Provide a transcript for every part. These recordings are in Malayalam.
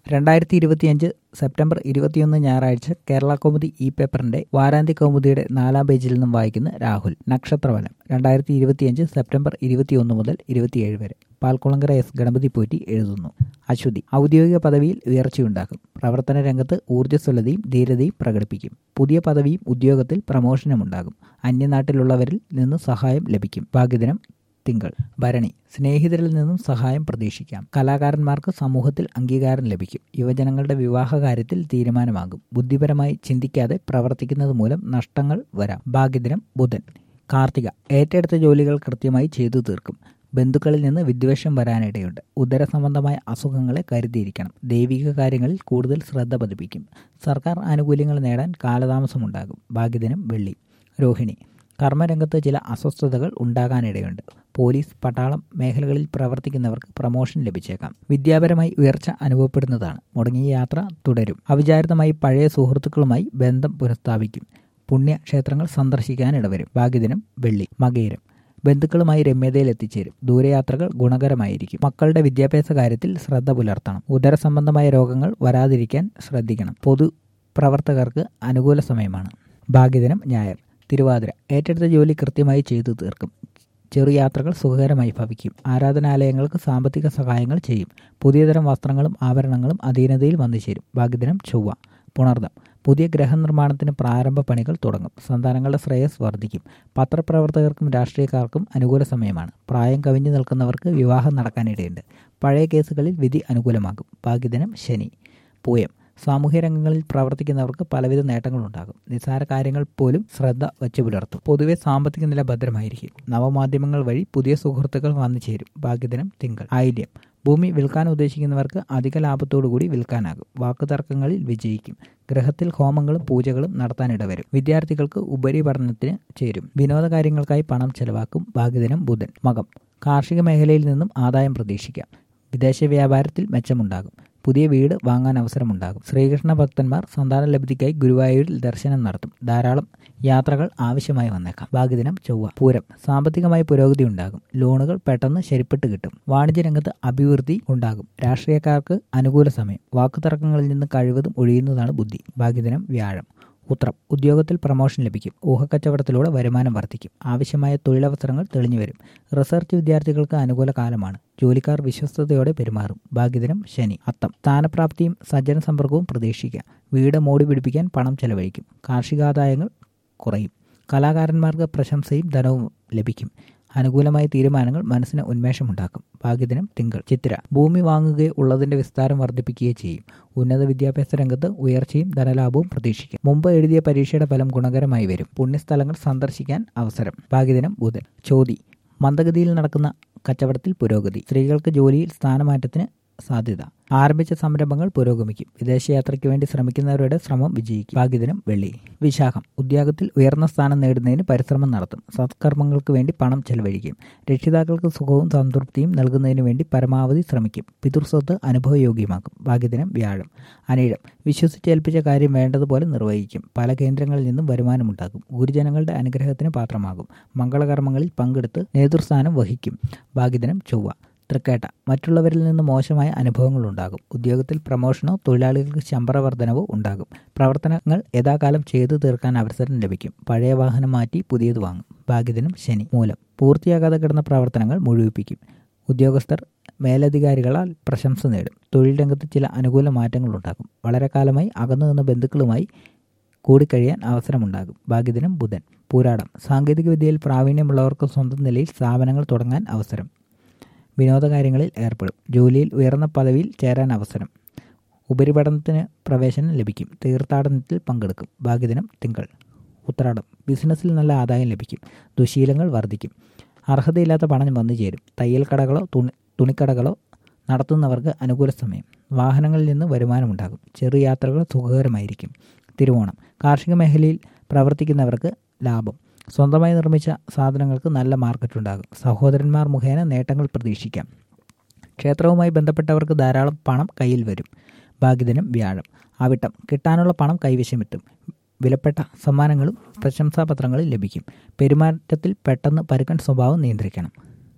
രണ്ടായിരത്തി ഇരുപത്തിയഞ്ച് സെപ്റ്റംബർ ഇരുപത്തിയൊന്ന് ഞായറാഴ്ച കേരള കൗമുദി ഇ പേപ്പറിന്റെ വാരാന്ത്യ കൗമുദിയുടെ നാലാം പേജിൽ നിന്നും വായിക്കുന്ന രാഹുൽ നക്ഷത്രഫലം രണ്ടായിരത്തി ഇരുപത്തിയഞ്ച് സെപ്റ്റംബർ ഇരുപത്തിയൊന്ന് മുതൽ ഇരുപത്തിയേഴ് വരെ പാൽക്കുളങ്കര എസ് ഗണപതി പോറ്റി എഴുതുന്നു അശ്വതി ഔദ്യോഗിക പദവിയിൽ ഉയർച്ചയുണ്ടാകും പ്രവർത്തന രംഗത്ത് ഊർജ്ജസ്വലതയും ധീരതയും പ്രകടിപ്പിക്കും പുതിയ പദവിയും ഉദ്യോഗത്തിൽ പ്രമോഷനും ഉണ്ടാകും അന്യനാട്ടിലുള്ളവരിൽ നിന്ന് സഹായം ലഭിക്കും ഭാഗ്യദിനം തിങ്കൾ ഭരണി സ്നേഹിതരിൽ നിന്നും സഹായം പ്രതീക്ഷിക്കാം കലാകാരന്മാർക്ക് സമൂഹത്തിൽ അംഗീകാരം ലഭിക്കും യുവജനങ്ങളുടെ വിവാഹ കാര്യത്തിൽ തീരുമാനമാകും ബുദ്ധിപരമായി ചിന്തിക്കാതെ പ്രവർത്തിക്കുന്നത് മൂലം നഷ്ടങ്ങൾ വരാം ഭാഗ്യദിനം ബുധൻ കാർത്തിക ഏറ്റെടുത്ത ജോലികൾ കൃത്യമായി ചെയ്തു തീർക്കും ബന്ധുക്കളിൽ നിന്ന് വിദ്വേഷം വരാനിടയുണ്ട് ഉദര സംബന്ധമായ അസുഖങ്ങളെ കരുതിയിരിക്കണം ദൈവിക കാര്യങ്ങളിൽ കൂടുതൽ ശ്രദ്ധ പതിപ്പിക്കും സർക്കാർ ആനുകൂല്യങ്ങൾ നേടാൻ കാലതാമസമുണ്ടാകും ഭാഗ്യദിനം വെള്ളി രോഹിണി കർമ്മരംഗത്ത് ചില അസ്വസ്ഥതകൾ ഉണ്ടാകാനിടയുണ്ട് പോലീസ് പട്ടാളം മേഖലകളിൽ പ്രവർത്തിക്കുന്നവർക്ക് പ്രമോഷൻ ലഭിച്ചേക്കാം വിദ്യാപരമായി ഉയർച്ച അനുഭവപ്പെടുന്നതാണ് മുടങ്ങിയ യാത്ര തുടരും അവിചാരിതമായി പഴയ സുഹൃത്തുക്കളുമായി ബന്ധം പുനഃസ്ഥാപിക്കും പുണ്യക്ഷേത്രങ്ങൾ സന്ദർശിക്കാൻ ഇടവരും ഭാഗ്യദിനം വെള്ളി മകയിരം ബന്ധുക്കളുമായി രമ്യതയിൽ എത്തിച്ചേരും ദൂരയാത്രകൾ ഗുണകരമായിരിക്കും മക്കളുടെ വിദ്യാഭ്യാസ കാര്യത്തിൽ ശ്രദ്ധ പുലർത്തണം ഉദര സംബന്ധമായ രോഗങ്ങൾ വരാതിരിക്കാൻ ശ്രദ്ധിക്കണം പൊതു പ്രവർത്തകർക്ക് അനുകൂല സമയമാണ് ഭാഗ്യദിനം ഞായർ തിരുവാതിര ഏറ്റെടുത്ത ജോലി കൃത്യമായി ചെയ്തു തീർക്കും ചെറുയാത്രകൾ സുഖകരമായി ഭവിക്കും ആരാധനാലയങ്ങൾക്ക് സാമ്പത്തിക സഹായങ്ങൾ ചെയ്യും പുതിയതരം വസ്ത്രങ്ങളും ആഭരണങ്ങളും അധീനതയിൽ വന്നു ചേരും ഭാഗ്യദിനം ചൊവ്വ പുണർദം പുതിയ ഗ്രഹനിർമ്മാണത്തിന് പ്രാരംഭ പണികൾ തുടങ്ങും സന്താനങ്ങളുടെ ശ്രേയസ് വർദ്ധിക്കും പത്രപ്രവർത്തകർക്കും രാഷ്ട്രീയക്കാർക്കും അനുകൂല സമയമാണ് പ്രായം കവിഞ്ഞു നിൽക്കുന്നവർക്ക് വിവാഹം നടക്കാനിടയുണ്ട് പഴയ കേസുകളിൽ വിധി അനുകൂലമാകും ഭാഗ്യദിനം ശനി പൂയം സാമൂഹ്യ രംഗങ്ങളിൽ പ്രവർത്തിക്കുന്നവർക്ക് പലവിധ നേട്ടങ്ങളുണ്ടാകും നിസ്സാര കാര്യങ്ങൾ പോലും ശ്രദ്ധ വച്ചു പുലർത്തും പൊതുവെ സാമ്പത്തിക നില ഭദ്രമായിരിക്കും നവമാധ്യമങ്ങൾ വഴി പുതിയ സുഹൃത്തുക്കൾ വന്നു ചേരും ഭാഗ്യദിനം തിങ്കൾ ആയില്യം ഭൂമി വിൽക്കാൻ ഉദ്ദേശിക്കുന്നവർക്ക് അധിക ലാഭത്തോടുകൂടി വിൽക്കാനാകും വാക്കുതർക്കങ്ങളിൽ വിജയിക്കും ഗ്രഹത്തിൽ ഹോമങ്ങളും പൂജകളും നടത്താനിടവരും വിദ്യാർത്ഥികൾക്ക് ഉപരിപഠനത്തിന് ചേരും വിനോദ കാര്യങ്ങൾക്കായി പണം ചെലവാക്കും ഭാഗ്യദിനം ബുധൻ മകം കാർഷിക മേഖലയിൽ നിന്നും ആദായം പ്രതീക്ഷിക്കാം വിദേശ വ്യാപാരത്തിൽ മെച്ചമുണ്ടാകും പുതിയ വീട് വാങ്ങാൻ അവസരമുണ്ടാകും ശ്രീകൃഷ്ണ ഭക്തന്മാർ സന്താന ലബ്ധിക്കായി ഗുരുവായൂരിൽ ദർശനം നടത്തും ധാരാളം യാത്രകൾ ആവശ്യമായി വന്നേക്കാം ഭാഗ്യദിനം ചൊവ്വ പൂരം സാമ്പത്തികമായി പുരോഗതി ഉണ്ടാകും ലോണുകൾ പെട്ടെന്ന് ശരിപ്പെട്ട് കിട്ടും വാണിജ്യ രംഗത്ത് അഭിവൃദ്ധി ഉണ്ടാകും രാഷ്ട്രീയക്കാർക്ക് അനുകൂല സമയം വാക്കുതർക്കങ്ങളിൽ നിന്ന് കഴിവതും ഒഴിയുന്നതാണ് ബുദ്ധി ഭാഗ്യദിനം വ്യാഴം ഉത്രം ഉദ്യോഗത്തിൽ പ്രമോഷൻ ലഭിക്കും ഊഹക്കച്ചവടത്തിലൂടെ വരുമാനം വർദ്ധിക്കും ആവശ്യമായ തൊഴിലവസരങ്ങൾ തെളിഞ്ഞു വരും റിസർച്ച് വിദ്യാർത്ഥികൾക്ക് അനുകൂല കാലമാണ് ജോലിക്കാർ വിശ്വസ്തയോടെ പെരുമാറും ഭാഗ്യദിനം ശനി അത്തം സ്ഥാനപ്രാപ്തിയും സജ്ജന സമ്പർക്കവും പ്രതീക്ഷിക്കാം വീട് മോടി പിടിപ്പിക്കാൻ പണം ചെലവഴിക്കും കാർഷികാദായങ്ങൾ കുറയും കലാകാരന്മാർക്ക് പ്രശംസയും ധനവും ലഭിക്കും അനുകൂലമായ തീരുമാനങ്ങൾ മനസ്സിന് ഉന്മേഷമുണ്ടാക്കും ഭാഗ്യദിനം തിങ്കൾ ചിത്ര ഭൂമി വാങ്ങുകയോ ഉള്ളതിന്റെ വിസ്താരം വർദ്ധിപ്പിക്കുകയോ ചെയ്യും ഉന്നത വിദ്യാഭ്യാസ രംഗത്ത് ഉയർച്ചയും ധനലാഭവും പ്രതീക്ഷിക്കും മുമ്പ് എഴുതിയ പരീക്ഷയുടെ ഫലം ഗുണകരമായി വരും പുണ്യസ്ഥലങ്ങൾ സന്ദർശിക്കാൻ അവസരം ഭാഗ്യദിനം ബുധൻ ചോതി മന്ദഗതിയിൽ നടക്കുന്ന കച്ചവടത്തിൽ പുരോഗതി സ്ത്രീകൾക്ക് ജോലിയിൽ സ്ഥാനമാറ്റത്തിന് സാധ്യത ആരംഭിച്ച സംരംഭങ്ങൾ പുരോഗമിക്കും വിദേശയാത്രയ്ക്ക് വേണ്ടി ശ്രമിക്കുന്നവരുടെ ശ്രമം വിജയിക്കും ഭാഗ്യദിനം വെള്ളി വിശാഖം ഉദ്യോഗത്തിൽ ഉയർന്ന സ്ഥാനം നേടുന്നതിന് പരിശ്രമം നടത്തും സത്കർമ്മങ്ങൾക്ക് വേണ്ടി പണം ചെലവഴിക്കും രക്ഷിതാക്കൾക്ക് സുഖവും സംതൃപ്തിയും നൽകുന്നതിന് വേണ്ടി പരമാവധി ശ്രമിക്കും പിതൃസ്വത്ത് അനുഭവയോഗ്യമാക്കും ഭാഗ്യദിനം വ്യാഴം അനീഴം വിശ്വസിച്ചേൽപ്പിച്ച കാര്യം വേണ്ടതുപോലെ നിർവഹിക്കും പല കേന്ദ്രങ്ങളിൽ നിന്നും വരുമാനമുണ്ടാകും ഗുരുജനങ്ങളുടെ അനുഗ്രഹത്തിന് പാത്രമാകും മംഗളകർമ്മങ്ങളിൽ പങ്കെടുത്ത് നേതൃസ്ഥാനം വഹിക്കും ഭാഗ്യദിനം ചൊവ്വ തൃക്കേട്ട മറ്റുള്ളവരിൽ നിന്ന് മോശമായ അനുഭവങ്ങളുണ്ടാകും ഉദ്യോഗത്തിൽ പ്രമോഷനോ തൊഴിലാളികൾക്ക് ശമ്പളവർദ്ധനവോ ഉണ്ടാകും പ്രവർത്തനങ്ങൾ യഥാകാലം ചെയ്തു തീർക്കാൻ അവസരം ലഭിക്കും പഴയ വാഹനം മാറ്റി പുതിയത് വാങ്ങും ഭാഗ്യദിനം ശനി മൂലം പൂർത്തിയാകാതെ കിടന്ന പ്രവർത്തനങ്ങൾ മുഴുവിപ്പിക്കും ഉദ്യോഗസ്ഥർ മേലധികാരികളാൽ പ്രശംസ നേടും തൊഴിൽ രംഗത്ത് ചില അനുകൂല മാറ്റങ്ങളുണ്ടാകും വളരെ കാലമായി അകന്നു നിന്ന ബന്ധുക്കളുമായി കൂടിക്കഴിയാൻ അവസരമുണ്ടാകും ഭാഗ്യദിനം ബുധൻ പൂരാടം സാങ്കേതികവിദ്യയിൽ പ്രാവീണ്യമുള്ളവർക്ക് സ്വന്തം നിലയിൽ സ്ഥാപനങ്ങൾ തുടങ്ങാൻ അവസരം വിനോദകാര്യങ്ങളിൽ ഏർപ്പെടും ജോലിയിൽ ഉയർന്ന പദവിയിൽ ചേരാൻ അവസരം ഉപരിപഠനത്തിന് പ്രവേശനം ലഭിക്കും തീർത്ഥാടനത്തിൽ പങ്കെടുക്കും ഭാഗ്യദിനം തിങ്കൾ ഉത്രാടം ബിസിനസ്സിൽ നല്ല ആദായം ലഭിക്കും ദുശീലങ്ങൾ വർദ്ധിക്കും അർഹതയില്ലാത്ത പണം വന്നു ചേരും തയ്യൽ കടകളോ തുണി തുണിക്കടകളോ നടത്തുന്നവർക്ക് അനുകൂല സമയം വാഹനങ്ങളിൽ നിന്ന് വരുമാനമുണ്ടാകും ചെറു യാത്രകൾ സുഖകരമായിരിക്കും തിരുവോണം കാർഷിക മേഖലയിൽ പ്രവർത്തിക്കുന്നവർക്ക് ലാഭം സ്വന്തമായി നിർമ്മിച്ച സാധനങ്ങൾക്ക് നല്ല മാർക്കറ്റ് ഉണ്ടാകും സഹോദരന്മാർ മുഖേന നേട്ടങ്ങൾ പ്രതീക്ഷിക്കാം ക്ഷേത്രവുമായി ബന്ധപ്പെട്ടവർക്ക് ധാരാളം പണം കയ്യിൽ വരും ഭാഗ്യദിനം വ്യാഴം അവിട്ടം കിട്ടാനുള്ള പണം കൈവശമെത്തും വിലപ്പെട്ട സമ്മാനങ്ങളും പ്രശംസാപത്രങ്ങളും ലഭിക്കും പെരുമാറ്റത്തിൽ പെട്ടെന്ന് പരുക്കൻ സ്വഭാവം നിയന്ത്രിക്കണം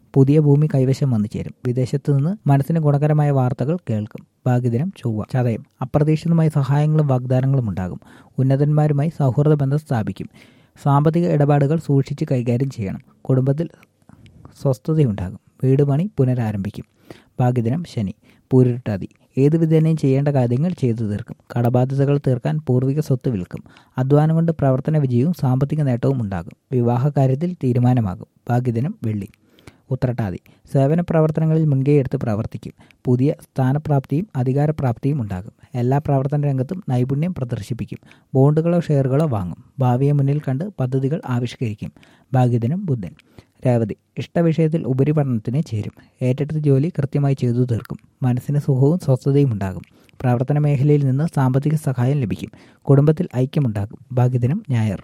പുതിയ ഭൂമി കൈവശം വന്നു ചേരും വിദേശത്തു നിന്ന് മനസ്സിന് ഗുണകരമായ വാർത്തകൾ കേൾക്കും ഭാഗ്യദിനം ചൊവ്വ ചതയം അപ്രതീക്ഷിതമായ സഹായങ്ങളും വാഗ്ദാനങ്ങളും ഉണ്ടാകും ഉന്നതന്മാരുമായി സൗഹൃദ ബന്ധം സ്ഥാപിക്കും സാമ്പത്തിക ഇടപാടുകൾ സൂക്ഷിച്ച് കൈകാര്യം ചെയ്യണം കുടുംബത്തിൽ സ്വസ്ഥതയുണ്ടാകും വീട് പണി പുനരാരംഭിക്കും ഭാഗ്യദിനം ശനി പൂരിട്ടാതി ഏത് വിധേനയും ചെയ്യേണ്ട കാര്യങ്ങൾ ചെയ്തു തീർക്കും കടബാധ്യതകൾ തീർക്കാൻ പൂർവിക സ്വത്ത് വിൽക്കും അധ്വാനം കൊണ്ട് പ്രവർത്തന വിജയവും സാമ്പത്തിക നേട്ടവും ഉണ്ടാകും വിവാഹ കാര്യത്തിൽ തീരുമാനമാകും ഭാഗ്യദിനം വെള്ളി ഉത്രട്ടാതി സേവന പ്രവർത്തനങ്ങളിൽ മുൻകൈയെടുത്ത് പ്രവർത്തിക്കും പുതിയ സ്ഥാനപ്രാപ്തിയും അധികാരപ്രാപ്തിയും ഉണ്ടാകും എല്ലാ പ്രവർത്തന രംഗത്തും നൈപുണ്യം പ്രദർശിപ്പിക്കും ബോണ്ടുകളോ ഷെയറുകളോ വാങ്ങും ഭാവിയെ മുന്നിൽ കണ്ട് പദ്ധതികൾ ആവിഷ്കരിക്കും ഭാഗ്യദിനം ബുധൻ രേവതി ഇഷ്ടവിഷയത്തിൽ ഉപരിപഠനത്തിന് ചേരും ഏറ്റെടുത്ത ജോലി കൃത്യമായി ചെയ്തു തീർക്കും മനസ്സിന് സുഖവും സ്വസ്ഥതയും ഉണ്ടാകും പ്രവർത്തന മേഖലയിൽ നിന്ന് സാമ്പത്തിക സഹായം ലഭിക്കും കുടുംബത്തിൽ ഐക്യമുണ്ടാകും ഭാഗ്യദിനം ഞായർ